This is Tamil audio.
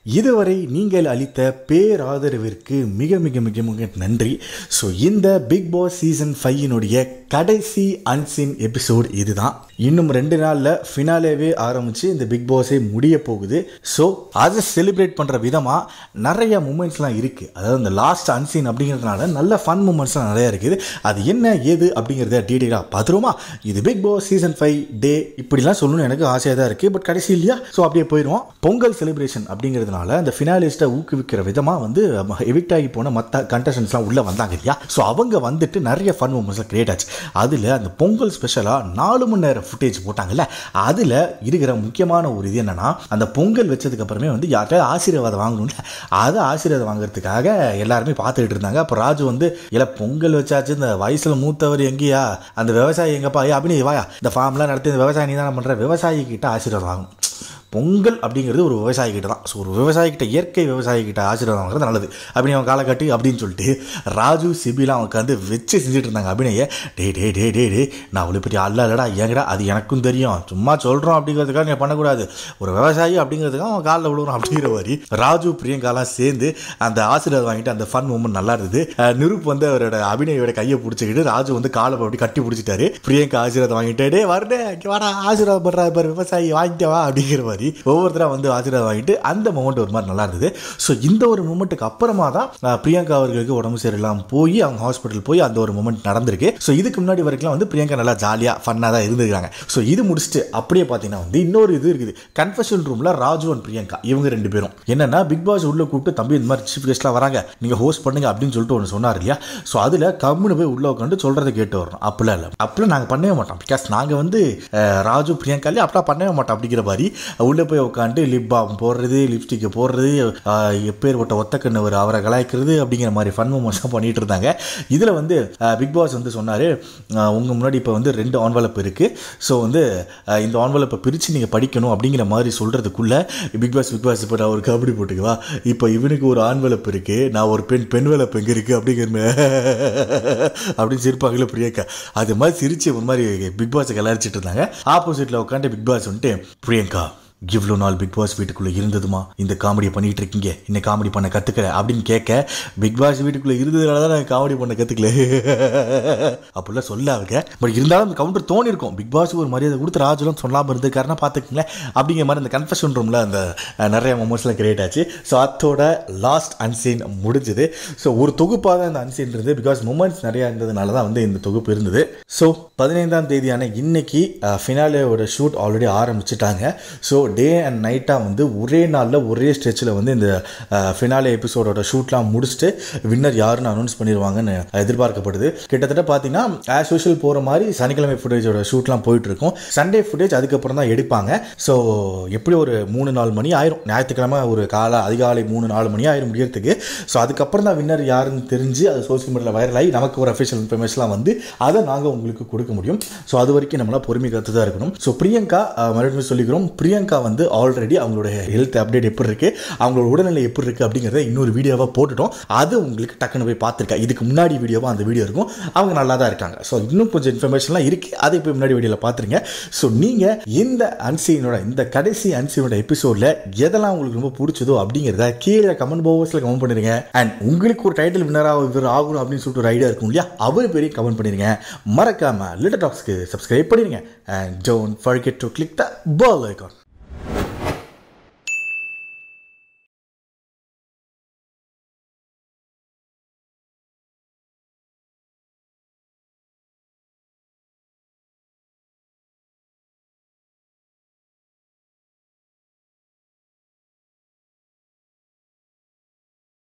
இதுவரை நீங்கள் அளித்த பேராதரவிற்கு மிக மிக மிக மிக நன்றி ஸோ இந்த பிக் பாஸ் சீசன் ஃபைவினுடைய கடைசி அன்சீன் எபிசோட் இதுதான் இன்னும் ரெண்டு நாளில் ஃபினாலேவே ஆரம்பித்து இந்த பிக் பாஸே முடிய போகுது ஸோ அதை செலிப்ரேட் பண்ணுற விதமாக நிறைய மூமெண்ட்ஸ்லாம் இருக்குது அதாவது இந்த லாஸ்ட் அன்சீன் அப்படிங்கிறதுனால நல்ல ஃபன் மூமெண்ட்ஸ்லாம் நிறையா இருக்குது அது என்ன ஏது அப்படிங்கிறத டீட்டெயிலாக பார்த்துருவோமா இது Bigg Boss season five day இப்படிலாம் சொல்லணும்னு எனக்கு ஆசையாக தான் இருக்குது பட் கடைசி இல்லையா ஸோ அப்படியே போயிடுவோம் பொங்கல் செலிப்ரேஷன் அப்படிங்கிறதுனால அந்த ஃபினாலிஸ்ட்டை ஊக்குவிக்கிற விதமாக வந்து எவிக்ட் ஆகி போன மற்ற கண்டஸ்டன்ஸ்லாம் உள்ளே வந்தாங்க இல்லையா ஸோ அவங்க வந்துட்டு நிறைய ஃபன் மூமெண்ட்ஸ்லாம் கிரியேட் ஆச்சு அதில் அந்த பொங்கல் ஸ்பெஷலாக நாலு மணி நேரம் ஃபுட்டேஜ் போட்டாங்கல்ல அதில் இருக்கிற முக்கியமான ஒரு இது என்னன்னா அந்த பொங்கல் வச்சதுக்கு அப்புறமே வந்து யார்கிட்ட ஆசீர்வாதம் வாங்கணும்ல அதை ஆசீர்வாதம் வாங்குறதுக்காக எல்லாருமே பார்த்துக்கிட்டு இருந்தாங்க அப்போ ராஜு வந்து இல்லை பொங்கல் வச்சாச்சு இந்த வயசில் மூத்தவர் எங்கேயா அந்த விவசாயி எங்கப்பா ஏ அப்படின்னு வாயா இந்த ஃபார்ம்லாம் நடத்தி இந்த விவசாயி நீ தானே பண்ணுற விவசாயி கிட்ட ஆசீர்வாதம் வாங்கணும் பொங்கல் அப்படிங்கிறது ஒரு விவசாயி கிட்ட தான் ஸோ ஒரு விவசாயி கிட்ட இயற்கை விவசாயி கிட்ட ஆசீர்வாதம் வாங்குறது நல்லது அப்படின்னு அவன் காலை கட்டி அப்படின்னு சொல்லிட்டு ராஜு சிபிலாம் அவன் உட்காந்து வச்சு செஞ்சுட்டு இருந்தாங்க அபிநய டே டே டே டே டே நான் அவ்வளோ பெரிய அல்ல இல்லடா ஏங்கடா அது எனக்கும் தெரியும் சும்மா சொல்கிறோம் அப்படிங்கிறதுக்காக நீ பண்ணக்கூடாது ஒரு விவசாயி அப்படிங்கிறதுக்காக அவன் காலில் விழுவுறான் அப்படிங்கிற மாதிரி ராஜு பிரியங்காலாம் சேர்ந்து அந்த ஆசீர்வாதம் வாங்கிட்டு அந்த ஃபன் மூமெண்ட் நல்லா இருந்தது அஹ் நிருப் வந்து அவரோட அபிநயோட கையை பிடிச்சிக்கிட்டு ராஜு வந்து காலை அப்படி கட்டி பிடிச்சிட்டாரு பிரியங்கா ஆசீர்வாதம் வாங்கிட்டு டே வரடே இங்க வாடா ஆசீர்வாதம் பண்றா பாரு விவசாயி வாங்கிட்டு வா அப்படிங்கிற மாதிரி ஒவ்வொருத்தராக வந்து ஆசீர்வாதம் வாங்கிட்டு அந்த மூமெண்ட் ஒரு மாதிரி நல்லா இருந்தது ஸோ இந்த ஒரு மூமெண்ட்டுக்கு அப்புறமா தான் அஹ், பிரியங்கா அவர்களுக்கு உடம்பு சரியில்லாமல் போய் அவங்க ஹாஸ்பிட்டல் போய் அந்த ஒரு மூமெண்ட் நடந்திருக்கு ஸோ இதுக்கு முன்னாடி வரைக்கும் வந்து பிரியங்கா நல்லா ஜாலியாக ஃபன்னாக தான் இருந்திருக்காங்க ஸோ இது முடிச்சுட்டு அப்படியே பார்த்தீங்கன்னா வந்து இன்னொரு இது இருக்குது கன்ஃபெஷன் ரூமில் ராஜு அண்ட் பிரியங்கா இவங்க ரெண்டு பேரும் என்னன்னா பிக் பாஸ் உள்ள கூப்பிட்டு தம்பி இந்த மாதிரி சீஃப் கெஸ்ட்லாம் வராங்க நீங்கள் ஹோஸ்ட் பண்ணுங்க அப்படின்னு சொல்லிட்டு ஒன்று சொன்னார் இல்லையா ஸோ அதில் கம்முன்னு போய் உள்ள உட்காந்து சொல்கிறத கேட்டு வரணும் அப்படிலாம் இல்லை அப்படிலாம் நாங்கள் பண்ணவே மாட்டோம் பிகாஸ் நாங்கள் வந்து அஹ், ராஜு பிரியங்காலே அப்படிலாம் பண்ணவே மாட்டோம் அப்படிங்கிற மாதிரி உள்ளே போய் உட்காந்து லிப் பாம் போடுறது லிப்ஸ்டிக்கை போடுறது அஹ், எப்பேற்பட்ட ஒத்த கண்ணு ஒரு அவரை கலாய்க்கிறது அப்படிங்கிற மாதிரி ஃபன் மூமெண்ட்ஸ்லாம் பண்ணிட்டு இருந்தாங்க இதில் வந்து பிக் பாஸ் வந்து சொன்னார் உங்கள் முன்னாடி இப்போ வந்து ரெண்டு ஆன்வலப் இருக்குது ஸோ வந்து அஹ், இந்த ஆன்வலப்பை பிரித்து நீங்கள் படிக்கணும் அப்படிங்கிற மாதிரி சொல்கிறதுக்குள்ளே பிக் பாஸ் பிக் பாஸ் இப்போ நான் ஒரு கபடி போட்டுக்குவா இப்போ இவனுக்கு ஒரு ஆன்வலப் இருக்குது நான் ஒரு பெண் பெண் வலப்பு எங்கே இருக்குது அப்படிங்கிற மா- அப்படின்னு சிரிப்பாங்களே பிரியங்கா அது மாதிரி சிரிச்சு ஒரு மாதிரி பிக் பாஸை கலாய்ச்சிட்டு இருந்தாங்க ஆப்போசிட்டில் உட்காந்து பிக் பாஸ் வந்துட்டு பிரியங்கா இவ்வளோ நாள் பிக் பாஸ் வீட்டுக்குள்ளே இருந்ததுமா இந்த காமெடியை பண்ணிட்டு இருக்கீங்க என்ன காமெடி பண்ண கற்றுக்கல அப்படின்னு கேட்க பிக் பாஸ் வீட்டுக்குள்ளே இருந்ததுனால தான் நான் காமெடி பண்ண கற்றுக்கல அப்படிலாம் சொல்ல அவங்க பட் இருந்தாலும் அந்த கவுண்டர் தோணி இருக்கும் பிக் பாஸுக்கு ஒரு மரியாதை கொடுத்து ராஜுலாம் சொல்லாமல் இருந்திருக்காருன்னா பார்த்துக்கங்களேன் அப்படிங்கிற மாதிரி அந்த கன்ஃபெஷன் ரூமில் அந்த அஹ், நிறைய மொமெண்ட்ஸ்லாம் கிரியேட் ஆச்சு ஸோ அதோட லாஸ்ட் அன்சீன் முடிஞ்சுது ஸோ ஒரு தொகுப்பாக தான் இந்த அன்சீன் இருந்தது பிகாஸ் மூமெண்ட்ஸ் நிறையா இருந்ததுனால தான் வந்து இந்த தொகுப்பு இருந்தது ஸோ பதினைந்தாம் தேதியான இன்னைக்கு ஃபினாலேயோட ஷூட் ஆல்ரெடி ஆரம்பிச்சிட்டாங்க ஸோ டே அண்ட் நைட்டாக வந்து ஒரே நாளில் ஒரே ஸ்ட்ரெச்சில் வந்து இந்த ஃபினாலே எபிசோடோட ஷூட்லாம் முடிச்சுட்டு வின்னர் யாருன்னு அனௌன்ஸ் பண்ணிடுவாங்கன்னு எதிர்பார்க்கப்படுது கிட்டத்தட்ட பார்த்தீங்கன்னா ஆஸ் யூஷுவல் போகிற மாதிரி சனிக்கிழமை ஃபுட்டேஜோட ஷூட்லாம் போயிட்டு இருக்கும் சண்டே ஃபுட்டேஜ் அதுக்கப்புறம் தான் எடுப்பாங்க ஸோ எப்படி ஒரு மூணு நாலு மணி ஆயிரும் ஞாயிற்றுக்கிழமை ஒரு காலை அதிகாலை மூணு நாலு மணி ஆயிரும் முடியறதுக்கு ஸோ அதுக்கப்புறம் தான் வின்னர் யாருன்னு தெரிஞ்சு அது சோசியல் மீடியாவில் வைரல் ஆகி நமக்கு ஒரு அஃபிஷியல் இன்ஃபர்மேஷன்லாம் வந்து அதை நாங்கள் உங்களுக்கு கொடுக்க முடியும் ஸோ அது வரைக்கும் நம்மளால் பொறுமை கற்று தான் இருக்கணும் ஸோ பிரியங்கா அஹ், மறுபடியும் சொல்லிக்கிறோம் பிரியங்கா வந்து ஆல்ரெடி அவங்களோட ஹெல்த் அப்டேட் எப்படி இருக்கு அவங்களோட உடல்நிலை எப்படி இருக்கு அப்படிங்கிறத இன்னொரு வீடியோவாக போட்டுட்டோம் அது உங்களுக்கு டக்குன்னு போய் பார்த்துருக்கேன் இதுக்கு முன்னாடி வீடியோவாக அந்த வீடியோ இருக்கும் அவங்க நல்லா தான் இருக்காங்க ஸோ இன்னும் கொஞ்சம் இன்ஃபர்மேஷன்லாம் இருக்கு அதை போய் முன்னாடி வீடியோவில் பார்த்துருங்க ஸோ நீங்கள் இந்த அன்சீனோட இந்த கடைசி அன்சீனோட எபிசோடில் எதெல்லாம் உங்களுக்கு ரொம்ப பிடிச்சதோ அப்படிங்கிறத கீழே கமெண்ட் பாக்ஸில் கமெண்ட் பண்ணிடுங்க அண்ட் உங்களுக்கு ஒரு டைட்டில் வின்னராக இவர் ஆகணும் அப்படின்னு சொல்லிட்டு ஒரு ஐடியா இருக்கும் இல்லையா அவர் பெரிய கமெண்ட் பண்ணிடுங்க மறக்காம லிட்டர் டாக்ஸ்க்கு சப்ஸ்கிரைப் பண்ணிடுங்க and don't forget to click the bell icon